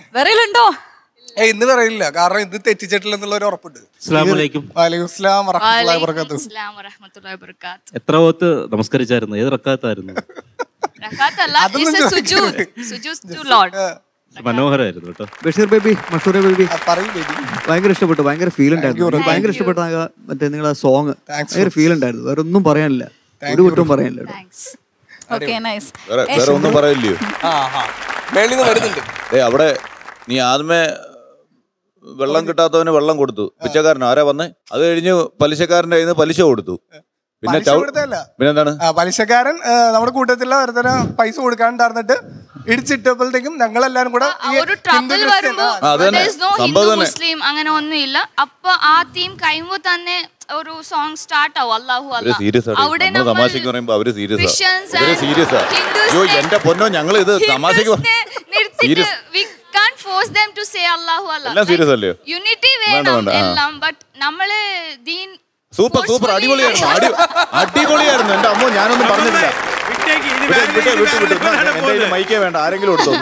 വിറയലുണ്ടോ ഏ ഇന്ന് പറയില്ല കാരണം ഇത് തെറ്റിച്ചിട്ടില്ല എന്നുള്ള ഒരു ഉറപ്പുണ്ട് അസ്സലാമലൈക്കും വലൈക്കും സ്ലാം വറഹ്മത്തുള്ളാഹി വബറകാതുഹു. അസ്സലാം വറഹ്മത്തുള്ളാഹി വബറകാത്ത് എത്ര പോത്ത് നമസ്കരിച്ചായിരുന്നു ഏത് റക്കാത്തായിരുന്നു റകാത്ത് അല്ല അതൊന്നും ഇറ്റ്സ് എ സുജൂദ് ചോദിക്കരുത്. സുജൂദ് ടു ലോർഡ് മനോഹരമായിരുന്നു കേട്ടോ ബഷീർ ബേബി മഷൂർ ബേബി ആ, പറയൂ baby. ഭയങ്കര ഇഷ്ടപ്പെട്ടു ഭയങ്കര ഫീൽ ഉണ്ടായിരുന്നു you, എനിക്ക് ഭയങ്കര ഇഷ്ടപ്പെട്ട ആ മറ്റേ നിങ്ങളെ സോങ് Thanks, ഭയങ്കര ഫീൽ ഉണ്ടായിരുന്നു വേറെ ഒന്നും പറയാനില്ല ഒരു കുറ്റവും പറയാനില്ല കേട്ടോ. താങ്ക്സ് ഓക്കെ നൈസ് വേറെ വേറെ ഒന്നും പറയില്ലയോ ആ ആ മേളിൽ നിന്ന് വരുന്നുണ്ട് ഏ അവിടെ നീ ആദ്യമേ വെള്ളം കിട്ടാത്തവന് വെള്ളം കൊടുത്തു പിച്ചക്കാരൻ ആരാ വന്നേ അത് കഴിഞ്ഞ് പലിശക്കാരന്റെ കയ്യിൽ നിന്ന് പലിശ കൊടുത്തു പിന്നെ പലിശ ചവ- കൊടുത്തതല്ല. പിന്നെന്താണ് ആ, പലിശക്കാരൻ ആ, നമ്മുടെ കൂട്ടത്തിലുള്ള ഒരുത്തര പൈസ കൊടുക്കാണ്ടായിരുന്നിട്ട് ഇടിച്ചിട്ടപ്പോഴത്തേക്കും ഞങ്ങൾ എല്ലാരും കൂടെ ആ ഈ ഒരു ഹിന്ദു ട്രബിൾ ക്രിസ്ത്യൻ, വരുമ്പോ ആ, അത് തന്നെ. there is no സംഭവം ഹിന്ദു തന്നെ. മുസ്ലിം അങ്ങനെ ഒന്നുമില്ല അപ്പൊ ആ തീം കഴിയുമ്പോ തന്നെ ഒരു സോങ് സ്റ്റാർട്ട് ആവും അല്ലാഹു അവര് സീരിയസ് ആണ് അവിടെ നമ്മൾ തമാശക്ക് പറയുമ്പോ അവര് സീരിയസ് Christians അവര് and സീരിയസ് Hindus അയ്യോ നെ- എന്റെ പൊന്നോ ഞങ്ങൾ ഇത് തമാശക്ക് പറ- നിർത്തിട്ട് Serious. we can't force them to say അല്ലാഹു അല്ലാ എല്ലാം serious അല്ലയോ? യൂണിറ്റി വേണ്ട, വേണം വേണ്ട, ആ. എല്ലാം ബട്ട് നമ്മള് ദീൻ സൂപ്പർ സൂപ്പർ forcefully- അടിപൊളിയായിരുന്നു അടി അടിപൊളിയായിരുന്നു എന്റെ അമ്മോ ഞാനൊന്നും പറഞ്ഞിട്ടില്ല വിട്ടേക്ക് ഇനി വിട്ട് വേറെ വിട്ട് രീതി വിട്ട് വേറെ വിട്ട് ഇപ്പോഴാണ് എന്റെ കയ്യിൽ പോകുന്നത്. മൈക്കേ വേണ്ട ആരെങ്കിലും എടുത്തോ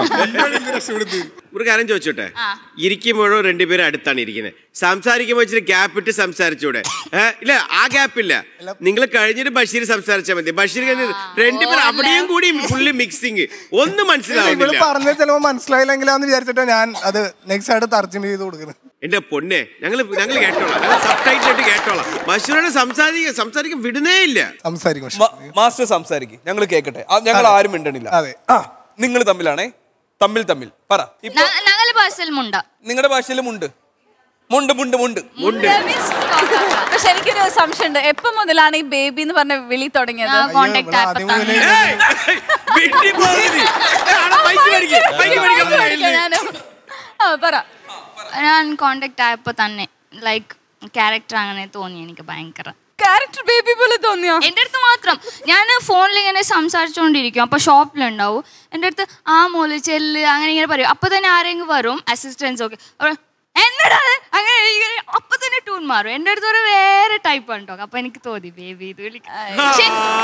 ഒരു കാര്യം ചോദിച്ചോട്ടെ ഇരിക്കുമ്പോഴും രണ്ടുപേരും അടുത്താണ് ഇരിക്കുന്നത് സംസാരിക്കുമ്പോൾ ഇച്ചിരി ഗ്യാപ്പ് ഇട്ട് സംസാരിച്ചൂടെ ഏ? ഇല്ല ആ ഗ്യാപ്പ് ഇല്ല നിങ്ങൾ കഴിഞ്ഞിട്ട് ബഷീർ സംസാരിച്ചാൽ മതി ബഷീർ കഴിഞ്ഞ് രണ്ടുപേരും അവിടെയും കൂടി ഫുള്ളി മിക്സിങ് ഒന്നും ഇവള് മനസ്സിലാവുന്നില്ല പറഞ്ഞത് ചിലപ്പോ മനസ്സിലായില്ലെങ്കിലാന്ന് വിചാരിച്ചിട്ടാ ഞാൻ അത് നെക്സ്റ്റ് ആയിട്ട് തർജ്ജമ ചെയ്ത് കൊടുക്കുന്നത് എന്റെ പൊന്നെ ഞങ്ങൾ ഞങ്ങൾ കേട്ടോളാം ഞങ്ങൾ സബ്ടൈറ്റിൽ ഇട്ട് കേട്ടോളാം ബഷീറിനെ സംസാരിക്കാൻ സംസാരിക്കാൻ വിടുന്നേ ഇല്ല സംസാരിക്കും മ- മാസ്റ്റർ സംസാരിക്കും ഞങ്ങൾ കേൾക്കട്ടെ ആ, ഞങ്ങൾ ആരും മിണ്ടണില്ല അതെ. ആ നിങ്ങൾ തമ്മിലാണേ തമ്മിൽ തമ്മിൽ പറ ഇപ്പൊ ഞങ്ങളെ ഭാഷയിൽ മുണ്ട നിങ്ങളുടെ ഭാഷയിലും മുണ്ട് മുണ്ട് മുണ്ട് മുണ്ട് ഉണ്ട് പക്ഷെ എനിക്കൊരു സംശയമുണ്ട് എപ്പോ മുതലാണ് ഈ ബേബി എന്ന് പറഞ്ഞ വിളി തുടങ്ങിയത് കോണ്ടാക്ട് ഇവള് ആദ്യം ആപ്പ് മുതലേ ഏയ്! വീട്ടിൽ പോകരുത്. ഏ, ആടെ mic മേടിക്ക്, mic മേടിക്ക്, അവിടെ കയ്യില്. ഞാനും ആ പറ ഞാൻ കോണ്ടാക്ട് ആയപ്പോ തന്നെ ലൈക്ക് ക്യാരക്ടർ അങ്ങനെ തോന്നി എനിക്ക് ഭയങ്കര ക്യാരക്ടർ ബേബി പോലെ തോന്നിയോ എൻ്റെ അടുത്ത് മാത്രം ഞാൻ ഫോണിൽ ഇങ്ങനെ സംസാരിച്ചുകൊണ്ടിരിക്കും അപ്പോൾ ഷോപ്പിലുണ്ടാവും എൻ്റെ അടുത്ത് ആ മോള് ചെല്ല് അങ്ങനെ ഇങ്ങനെ പറയും അപ്പോൾ തന്നെ ആരെങ്കിലും വരും അസിസ്റ്റൻസ് ഒക്കെ അവർ, എന്നടാ അത്? അങ്ങനെ ഇങ്ങനെ അപ്പൊ തന്നെ ട്യൂൺ മാറും എൻ്റെ അടുത്ത് ഒരു വേറെ ടൈപ്പ് ഉണ്ടോ അപ്പൊ എനിക്ക് തോന്നി ബേബി ഇത് വിളിക്കാം പക്ഷേ,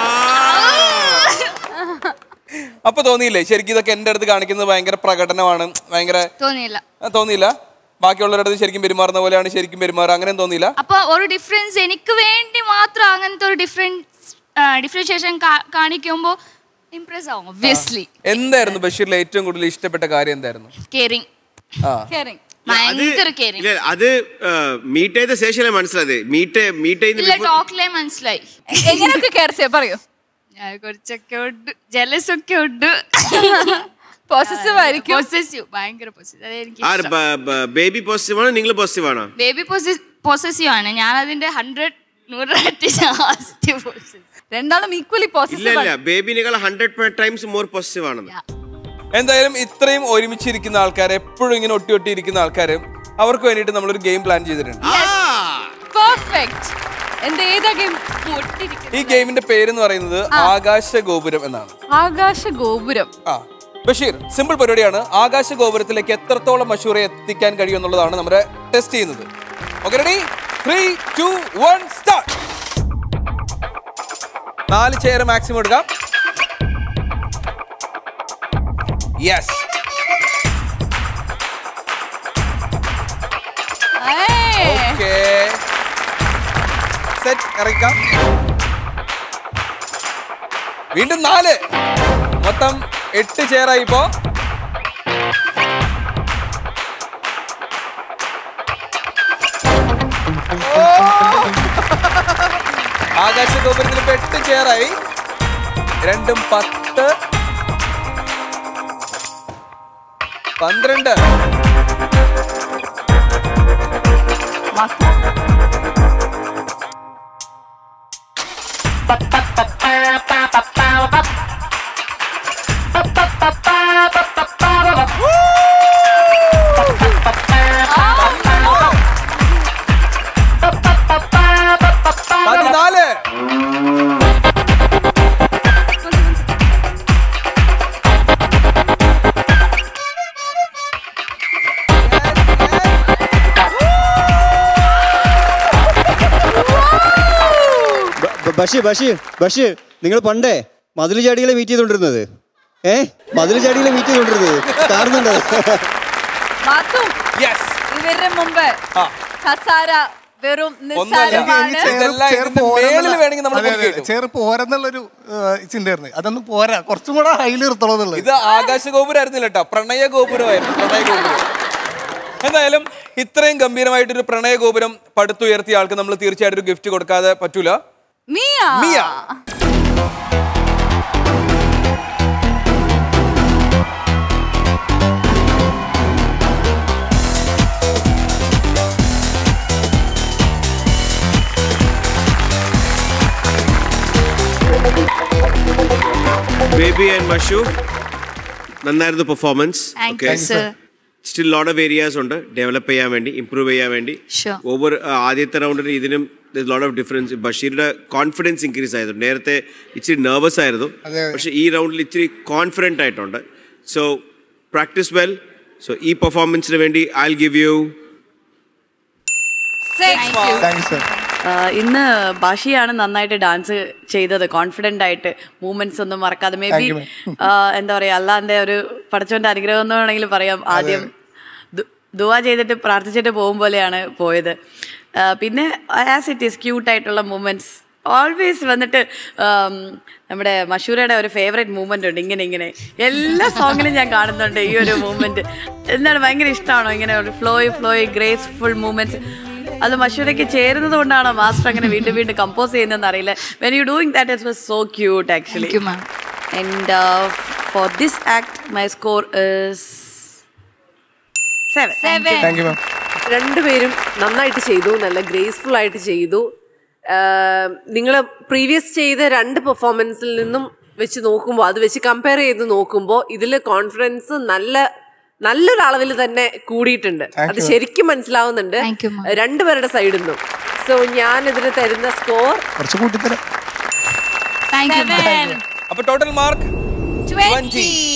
അപ്പൊ തോന്നിയില്ലേ ശരിക്കും ഇതൊക്കെ എന്റെ അടുത്ത് കാണിക്കുന്നത് ഭയങ്കര പ്രകടനമാണ് ഭയങ്കര തോന്നിയില്ല ആ, തോന്നിയില്ല ബാക്കിയുള്ളവരുടെ അടുത്ത് ശരിക്കും പെരുമാറുന്ന പോലെയാണ് ശരിക്കും പെരുമാറുക അങ്ങനെയും തോന്നിയില്ല അപ്പൊ ഒരു ഡിഫറൻസ് എനിക്ക് വേണ്ടി മാത്രം അങ്ങനത്തെ ഒരു ഡിഫറൻസ് ഡിഫറൻഷിയേഷൻ കാണിക്കുമ്പോൾ ഇംപ്രസ് ആവും ഒബ്വിയസ്ലി എന്തായിരുന്നു ബഷീറിലെ ഏറ്റവും കൂടുതൽ ഇഷ്ടപ്പെട്ട കാര്യം എന്തായിരുന്നു കെയറിങ് ആ കെയറിങ് ഭയങ്കര കെയറിങ് ഇല്ല അത് മീറ്റ് ചെയ്ത ശേഷമല്ലേ മനസ്സിലായത് മീറ്റ് മീറ്റ് ഇല്ല ചെയ്യുന്ന ടോക്കിലേ മനസ്സിലായി എങ്ങനെയൊക്കെ കെയർ ചെയ്യാ പറയൂ ഞാൻ കുറച്ചൊക്കെ ഉണ്ട് ജലസ് ഒക്കെ ഉണ്ട് പോസസീവ് ആയിരിക്കും പൊസസീവ് ഭയങ്കര പൊസസീവ് അതെനിക്ക് ആര് ബേബി പോസിറ്റീവ് ആണോ നിങ്ങൾ പോസിറ്റീവ് ആണോ ബേബി പൊസസീവ് ആണ് ഞാൻ അതിന്റെ ഹൺഡ്രഡ് നൂറ് രണ്ടാളും ഈക്വലി ഇല്ല പോസസീവ് ഇല്ല ബേബിനേക്കാൾ ഹൺഡ്രഡ് ടൈംസ് മോർ പോസിറ്റീവ് ആണെന്ന് എന്തായാലും ഇത്രയും ഒരുമിച്ചിരിക്കുന്ന ആൾക്കാർ എപ്പോഴും ഇങ്ങനെ ഒട്ടി ഒട്ടി ഇരിക്കുന്ന ആൾക്കാർ അവർക്ക് വേണ്ടിയിട്ട് നമ്മളൊരു ഗെയിം പ്ലാൻ ചെയ്തിട്ടുണ്ട് പെർഫെക്റ്റ് എന്ത് ഏതാ ഗെയിം ഈ ഗെയിമിന്റെ പേരെന്ന് പറയുന്നത് ആകാശ ഗോപുരം എന്നാണ് ആകാശ ഗോപുരം ആ ബഷീർ സിമ്പിൾ പരിപാടിയാണ് ആകാശ ഗോപുരത്തിലേക്ക് എത്രത്തോളം മഷൂറെ എത്തിക്കാൻ കഴിയും എന്നുള്ളതാണ് നമ്മുടെ ടെസ്റ്റ് ചെയ്യുന്നത് okay ready three two one start നാല് ചെയർ മാക്സിമം എടുക്കാം യെസ് ഓക്കെ സെറ്റ് ഇറക്കാം വീണ്ടും നാല് മൊത്തം എട്ട് ചെയറായി ഇപ്പോ ഓ! ആകാശ ഗോപുരത്തിൽ ഇപ്പൊ എട്ട് ചെയറായി രണ്ടും പത്ത് പന്ത്രണ്ട് പതിനാല് ബ- ബഷീർ ബഷീർ ബഷീർ നിങ്ങൾ പണ്ടേ മതിൽ ചാടികളെ മീറ്റ് ചെയ്തോണ്ടിരുന്നത് ഏ മതിൽ ചാടികളെ മീറ്റ് ചെയ്തോണ്ടിരുന്നത് കാണുന്നുണ്ടോ മാത്തു യെസ് ഇവരുടെ മുമ്പ് ആ. കസാര വെറും ഒന്നുമല്ല. നിസ്സാരമാണ് ചേർ- ഇതെല്ലാം ചേർ ഇതിന്റെ പോരെന്നുള്ള- മേളിൽ വേണമെങ്കിൽ നമ്മൾ അതെ, അതെ, പൊക്കിയിടും. ചേർ പോരെന്നുള്ളൊരു ഏഹ്, ചിന്തയായിരുന്നു അതൊന്നും പോരാ കുറച്ചും കൂടെ ഹൈയിൽ നിർത്തണം എന്നുള്ളത് ഇത് ആകാശ ഗോപുരമായിരുന്നില്ല കേട്ടോ പ്രണയ ഗോപുരമായിരുന്നു പ്രണയ ഗോപുരം എന്തായാലും ഇത്രയും ഗംഭീരമായിട്ടൊരു പ്രണയ ഗോപുരം പടുത്തുയർത്തിയ ആൾക്ക് നമ്മൾ തീർച്ചയായിട്ടും ഒരു ഗിഫ്റ്റ് കൊടുക്കാതെ പറ്റൂല മിയ മിയ. ബേബി ആൻഡ് മഷു നന്നായിരുന്നു performance Thank you, sir. Still lot of areas ഉണ്ട് ഡെവലപ്പ് ചെയ്യാൻ വേണ്ടി ഇമ്പ്രൂവ് ചെയ്യാൻ വേണ്ടി Sure. ഓവർ ആദ്യത്തെ റൗണ്ടിന് ഇതിനും ലോട്ട് ഓഫ് ഡിഫറൻസ് ബഷീറിന്റെ കോൺഫിഡൻസ് ഇൻക്രീസ് ആയിരുന്നു നേരത്തെ ഇച്ചിരി നെർവസ് ആയിരുന്നു അതെ. പക്ഷെ ഈ റൗണ്ടിൽ ഇച്ചിരി കോൺഫിഡൻ്റ് ആയിട്ടുണ്ട് സോ പ്രാക്ടീസ് വെൽ സോ ഈ പെർഫോമൻസിന് വേണ്ടി I give you thank you sir ah ഇന്ന് ബാഷിയാണ് നന്നായിട്ട് ഡാൻസ് ചെയ്തത് കോൺഫിഡൻ്റ് ആയിട്ട് മൂവ്മെന്റ്സ് ഒന്നും മറക്കാതെ മേ ബി Thank you, എന്താ പറയുക അല്ലാന്റെ ഒരു പഠിച്ചോന്റെ അനുഗ്രഹം എന്ന് വേണമെങ്കിൽ പറയാം ആദ്യം ദു- ദുആ ചെയ്തിട്ട് പ്രാർത്ഥിച്ചിട്ട് പോകും പോലെയാണ് പോയത് ആഹ് പിന്നെ ആസ് ഇറ്റ് ഈസ് ക്യൂട്ടായിട്ടുള്ള മൂവ്മെന്റ്സ് ഓൾവേസ് വന്നിട്ട് ആം, നമ്മുടെ മഷൂരയുടെ ഒരു ഫേവറേറ്റ് മൂവ്മെന്റ് ഉണ്ട് ഇങ്ങനെ ഇങ്ങനെ എല്ലാ സോങ്ങിലും ഞാൻ കാണുന്നുണ്ട് ഈ ഒരു മൂവ്മെന്റ് എന്താണ് ഭയങ്കര ഇഷ്ടമാണോ ഇങ്ങനെ ഒരു ഫ്ലോയ് ഫ്ലോയ് ഗ്രേസ്ഫുൾ മൂവ്മെന്റ്സ് അത് മഷൂരയ്ക്ക് ചേരുന്നത് കൊണ്ടാണോ മാസ്റ്റർ അങ്ങനെ വീണ്ടും വീണ്ടും കമ്പോസ് ചെയ്യുന്നതെന്ന് അറിയില്ല when you doing that it was so cute actually Thank you, ma'am. And for this act my score is seven seven thank you ma'am രണ്ടുപേരും നന്നായിട്ട് ചെയ്തു നല്ല ഗ്രേസ്ഫുൾ ആയിട്ട് ചെയ്തു നിങ്ങൾ പ്രീവിയസ് ചെയ്ത രണ്ട് പെർഫോമൻസിൽ നിന്നും വെച്ച് നോക്കുമ്പോൾ അത് വെച്ച് കമ്പയർ ചെയ്ത് നോക്കുമ്പോൾ ഇതിൽ കോൺഫിഡൻസ് നല്ല നല്ലൊരു അളവിൽ തന്നെ കൂടിയിട്ടുണ്ട് അത് ശരിക്കും മനസ്സിലാവുന്നുണ്ട് Thank you, ma'am. രണ്ടുപേരുടെ സൈഡിൽ നിന്നും സോ ഞാൻ ഇതിന് തരുന്ന സ്കോർ കുറച്ച് കൂട്ടിത്തരാം താങ്ക് യു സെവൻ അപ്പൊ ടോട്ടൽ മാർക്ക് ട്വന്റി